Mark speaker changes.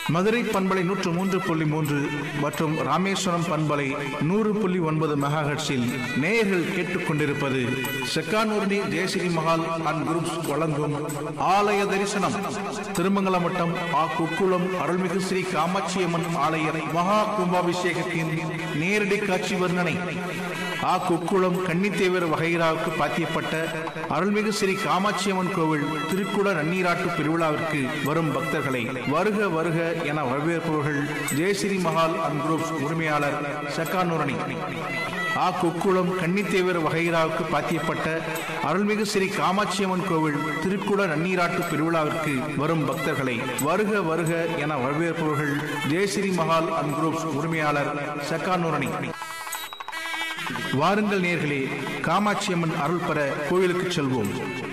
Speaker 1: மதுரை பண்பலை நூற்று மூன்று புள்ளி மூன்று மற்றும் ராமேஸ்வரம் பண்பலை நூறு புள்ளி ஒன்பது மெகாஹெட்ஸில் நேயர்கள் கேட்டுக்கொண்டிருப்பது செக்கானூர்டி ஜெயஸ்ரீ மஹால் அண்ட் குரூப்ஸ் வழங்கும் ஆலய தரிசனம் திருமங்கலம் வட்டம் ஆ குக்குளம் அருள்மிகு ஸ்ரீ காமாட்சியம்மன் ஆலய மகா கும்பாபிஷேகத்தின் நேரடி காட்சி வர்ணனை ஆ குக்குளம் கன்னித்தேவர் வகைராவுக்கு பாத்தியப்பட்ட அருள்மிகு ஸ்ரீ காமாட்சியம்மன் கோவில் திருக்குட நன்னீராட்டு பெருவிழாவிற்கு வரும் பக்தர்களை வருக வருக என வரவேற்பவர்கள் ஜெயஸ்ரீ மஹால் அண்ட் குரூப்ஸ் உரிமையாளர் சக்கானூரணி ஆ குக்குளம் கன்னித்தேவர் வகைராவுக்கு பாத்தியப்பட்ட அருள்மிகு ஸ்ரீ காமாட்சியம்மன் கோவில் திருக்குட நன்னீராட்டு பெருவிழாவிற்கு வரும் பக்தர்களை வருக வருக என வரவேற்பவர்கள் ஜெயஸ்ரீ மஹால் அண்ட் குரூப்ஸ் உரிமையாளர் சக்கானூரணி வாருங்கள் நேர்களே காமாட்சியம்மன் அருள் பெற கோயிலுக்கு செல்வோம்